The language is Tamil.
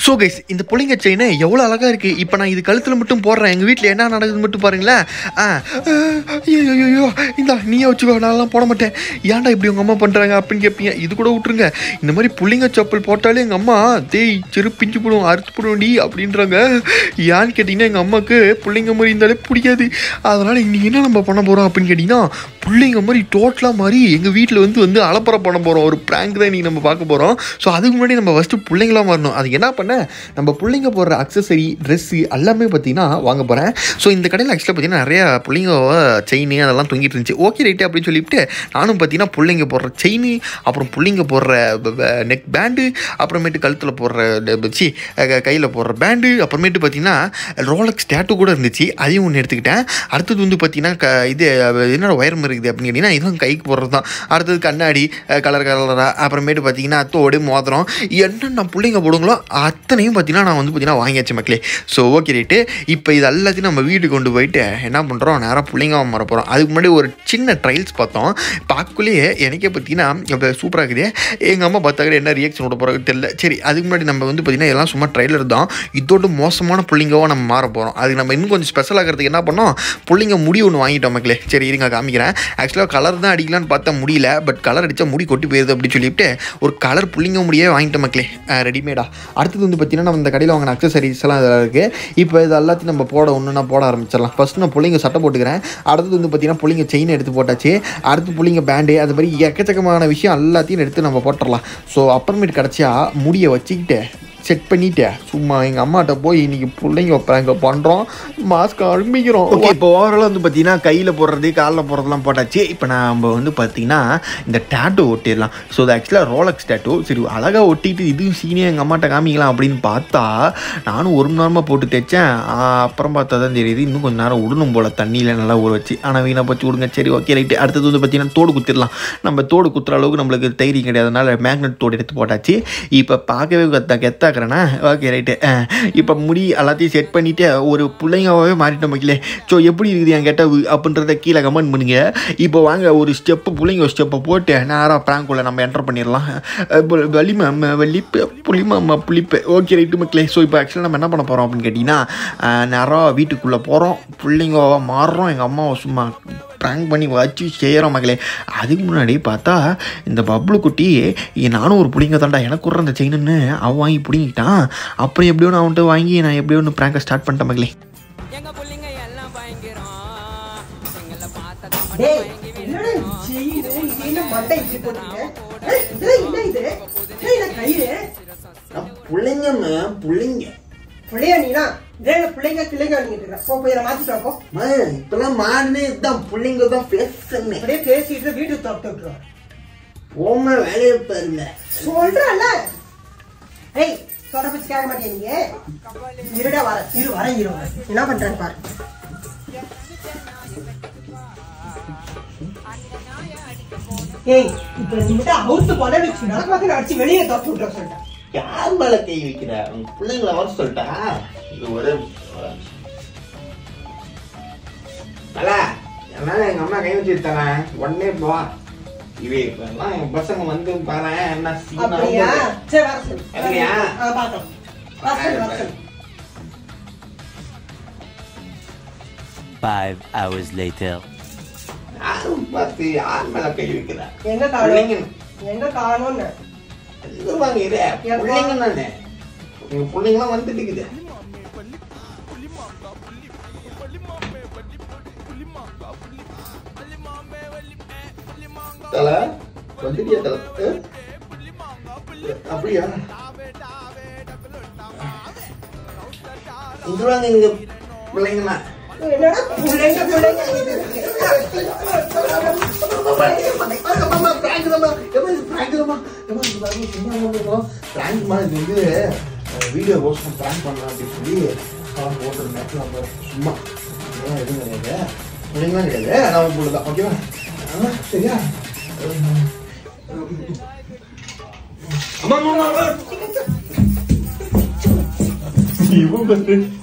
ஸோ கைஸ் இந்த புள்ளிங்க செயின் எவ்வளோ அழகாக இருக்குது இப்போ நான் இது கழுத்தில் மட்டும் போடுறேன் எங்கள் வீட்டில் என்ன நடக்குதுன்னு மட்டும் பாருங்களேன் ஆ ஐயோ இந்தா நீயே வச்சுக்கோ நான்லாம் போட மாட்டேன் ஏன்டா இப்படி உங்கள் அம்மா பண்ணுறாங்க அப்படின்னு கேட்பீங்க இது கூட விட்ருங்க இந்த மாதிரி புள்ளிங்க செப்பல் போட்டாலே எங்கள் அம்மா தேய் சிறு பிஞ்சு போடும் அறுத்து போடுவோண்டி அப்படின்றாங்க ஏன்னு கேட்டிங்கன்னா எங்கள் அம்மாவுக்கு புள்ளிங்க மாதிரி இருந்தாலே பிடிக்காது அதனால் இன்னைக்கு என்ன நம்ம பண்ண போகிறோம் அப்படின்னு கேட்டிங்கன்னா புள்ளைங்க மாதிரி டோட்டலாக மாதிரி எங்கள் வீட்டில் வந்து வந்து அலப்பறை பண்ண போகிறோம் ஒரு ப்ராங்க் தான் இன்றைக்கி நம்ம பார்க்க போகிறோம் ஸோ அதுக்கு முன்னாடி நம்ம ஃபஸ்ட்டு பிள்ளைங்களாம் வரணும் அது என்ன பண்ண நம்ம பிள்ளைங்க போடுற அக்சசரி ட்ரெஸ்ஸு எல்லாமே பார்த்தீங்கன்னா வாங்க போகிறேன் ஸோ இந்த கடையில் ஆக்சுவலாக பார்த்தீங்கன்னா நிறையா பிள்ளைங்க செயின் அதெல்லாம் தொங்கிட்டு இருந்துச்சு ஓகே ரைட்டு அப்படின்னு சொல்லிவிட்டு நானும் பார்த்தீங்கன்னா பிள்ளைங்க போடுற செயின் அப்புறம் பிள்ளைங்க போடுற நெக் பேண்டு அப்புறமேட்டு கழுத்தில் போடுற சி கையில் போடுற பேண்டு அப்புறமேட்டு பார்த்தீங்கன்னா ரோலக்ஸ் டேட்டு கூட இருந்துச்சு அதையும் ஒன்று எடுத்துக்கிட்டேன் அடுத்தது வந்து பார்த்தீங்கன்னா க இது என்னோட ஒயரம் இருக்குது அப்படின்னு கேட்டிங்கன்னா இதுவும் கைக்கு போடுறது தான் அடுத்தது கண்ணாடி கலர் கலராக அப்புறமேட்டு பார்த்தீங்கன்னா தோடு மோதிரம் என்னென்ன பிள்ளைங்க போடுங்களோ அத்தனையும் பார்த்தீங்கன்னா நான் வந்து பார்த்தீங்கன்னா வாங்கியாச்சு மக்களே ஸோ ஓகே ரைட்டு இப்போ இது எல்லாத்தையும் நம்ம வீட்டுக்கு கொண்டு போயிட்டு என்ன பண்ணுறோம் நேராக பிள்ளைங்க மாற போகிறோம் அதுக்கு முன்னாடி ஒரு சின்ன ட்ரையல்ஸ் பார்த்தோம் பார்க்கக்குள்ளேயே எனக்கே பார்த்தீங்கன்னா இப்போ சூப்பராக இருக்குது எங்கள் அம்மா பார்த்தாக்க என்ன ரியாக்ஷன் விட போகிறாங்க தெரியல சரி அதுக்கு முன்னாடி நம்ம வந்து பார்த்தீங்கன்னா எல்லாம் சும்மா ட்ரைலர் தான் இதோட மோசமான புள்ளிங்கவோ நம்ம மாற போகிறோம் அதுக்கு நம்ம இன்னும் கொஞ்சம் ஸ்பெஷல் ஆகிறதுக்கு என்ன பண்ணோம் புள்ளிங்க முடி ஒன்று வாங்கிட்டோம் மக்களே சரி இருங்க காமிக்கிறேன் ஆக்சுவலாக கலர் தான் அடிக்கலான்னு பார்த்தா முடியல பட் கலர் அடித்தா முடி கொட்டி போயிருது அப்படின்னு சொல்லிட்டு ஒரு கலர் புள்ளிங்க முடியே வாங்கிட்டோம் மக்களே ரெடிமேடா அடுத்தது வந்து பார்த்தீங்கன்னா நம்ம இந்த கடையில் வாங்கின அக்சசரிஸ் எல்லாம் இதில் இருக்குது இப்போ இது எல்லாத்தையும் நம்ம போட ஒன்று நான் போட ஆரம்பிச்சிடலாம் ஃபஸ்ட் நான் புள்ளிங்க சட்டை போட்டுக்கிறேன் அடுத்தது வந்து பார்த்தீங்கன்னா புள்ளிங்க செயின் எடுத்து போட்டாச்சு அடுத்து புள்ளிங்க பேண்டு அது மாதிரி எக்கச்சக்கமான விஷயம் எல்லாத்தையும் எடுத்து நம்ம போட்டுடலாம் ஸோ அப்புறமேட்டு கிடச்சா முடியை வச்சுக்கிட்டு செட் பண்ணிட்டேன் சும்மா எங்கள் அம்மாட்ட போய் இன்னைக்கு பிள்ளைங்க ப்ராங்க பண்ணுறோம் மாஸ்க் ஆரம்பிக்கிறோம் ஓகே இப்போ ஓவரால் வந்து பார்த்தீங்கன்னா கையில் போடுறது காலில் போடுறதுலாம் போட்டாச்சு இப்போ நம்ம வந்து பார்த்தீங்கன்னா இந்த டேட்டோ ஒட்டிடலாம் ஸோ அது ஆக்சுவலாக ரோலக்ஸ் டேட்டோ சரி அழகாக ஒட்டிட்டு இதுவும் சீனியாக எங்கள் அம்மாட்ட காமிக்கலாம் அப்படின்னு பார்த்தா நானும் ஒரு மணி நேரமாக போட்டு தைச்சேன் ஆ, அப்புறம் பார்த்தா தான் தெரியுது இன்னும் கொஞ்சம் நேரம் விடணும் போல் தண்ணியில் நல்லா ஊற வச்சு ஆனால் வீணாக போச்சு விடுங்க சரி ஓகே ரைட்டு அடுத்தது வந்து பார்த்தீங்கன்னா தோடு குத்திடலாம் நம்ம தோடு குத்துற அளவுக்கு நம்மளுக்கு தைரியம் கிடையாதுனால மேக்னெட் தோடு எடுத்து போட்டாச்சு இப்போ பார்க்கவே கெத்தா கெத்தாக்குறேன்னா ஓகே ரைட்டு இப்போ முடி எல்லாத்தையும் செட் பண்ணிவிட்டு ஒரு பிள்ளைங்களாவே மாறிட்டோம் மக்களே ஸோ எப்படி இருக்குது என் கெட்ட அப்படின்றத கீழே கமெண்ட் பண்ணுங்க இப்போ வாங்க ஒரு ஸ்டெப்பு பிள்ளைங்க ஒரு ஸ்டெப்பை போட்டு நேராக ப்ராங்குள்ளே நம்ம என்டர் பண்ணிடலாம் வலிமா வலிப்பு புளிமாமா புளிப்பு ஓகே ரைட்டு மக்களே ஸோ இப்போ ஆக்சுவலாக நம்ம என்ன பண்ண போகிறோம் அப்படின்னு கேட்டிங்கன்னா நேராக வீட்டுக்குள்ளே போகிறோம் பிள்ளைங்க மாறுறோம் எங்கள் அம்மாவை சும்மா ப்ராங்க் பண்ணி வச்சு செய்கிறோம் மகளே அதுக்கு முன்னாடி பார்த்தா இந்த பப்ளு குட்டி "ஏய், நானும் ஒரு பிடிங்க தான்டா எனக்கு விட்ற அந்த செயின்னு அவன் வாங்கி பிடிங்கிட்டான் அப்புறம் எப்படியோ நான் அவன்கிட்ட வாங்கி நான் எப்படியோ ஒன்று ப்ராங்கை ஸ்டார்ட் பண்ணிட்டேன் மகளே எங்க புள்ளைங்க எல்லாம் பயங்கரம் எங்களை பார்த்தா டேய், என்னடா இது செயின்? இது என்ன மண்டை இப்படி போட்டுருக்க? ஏய், இதெல்லாம் என்ன இது? ஏய், என்ன கயிறு? பிள்ளைங்கம்மா பிள்ளைங்க புள்ளையா நீனா? இதே என்ன பிள்ளைங்க, கிள்ளைங்க வாங்கிட்டு இருக்க. போ, போய் இதை மாத்திட்டு வா, போ. அம்மா, இப்பெல்லாம் மாடுனே இதுதான் பிள்ளைங்க தான் பேசுன்னு அப்படியே பேசிட்டு வீட்டுக்கு துரத்து விட்டுருவான். போமா வேலையை பாருங்க சொல்றேன்ல. ஏய், சொல்ற பேச்சு கேட்க மாட்டியா நீங்க? இருடா வரேன். இரு, வரேன், இரு, வரேன். என்ன பண்றேன்னு பாரு ஏய் இப்ப நீ மட்டும் அவுத்து கொலை வச்சு நடக்க பார்த்து அடிச்சு வெளியே துரத்து விட்டுற சொல்லிட்டேன் யார் மேல கை வைக்கிற உங்க பிள்ளைங்கள வர சொல்லிட்டா இது ஒரே நிமிஷம், ஒரே நிமிஷம். நல்லா என்னால எங்க அம்மா கை வச்சுட்டாங்க உடனே போ இவே இப்பெல்லாம் என் பசங்க வந்து பாரு என்ன சீனா அப்படியா வந்து- சரி வர சொல்லு அப்படியா? ஆ பாக்கலாம் வர சொல்லு வர சொல்லு Five hours later. யாரும் பார்த்து யார் மேல கை வைக்கிற எங்க பிள்ளைங்க காணும் எங்க காணும்னு இது வாங்க இது பிள்ளைங்க தானே உங்க பிள்ளைங்களாம் வந்துட்டு இருக்குது தல வந்துட்டியா தல அஹ்? அப்படியா இங்க வாங்க இங்க பிள்ளைங்களா என்னடா பிள்ளைங்க பிள்ளைங்க வீடியோ போஸ்ட் பிராங்க் பண்ணலாம் அப்படின்னு சொல்லி அவன் போட்டிருந்தேன் நம்ம சும்மா அதெல்லாம் எதுவும் கிடையாது பிள்ளைங்களாம் கிடையாது நான் போட்டுதான் ஓகேவா ஆ, சரியா அம்மா அம்மா அம்மா இவன் வந்து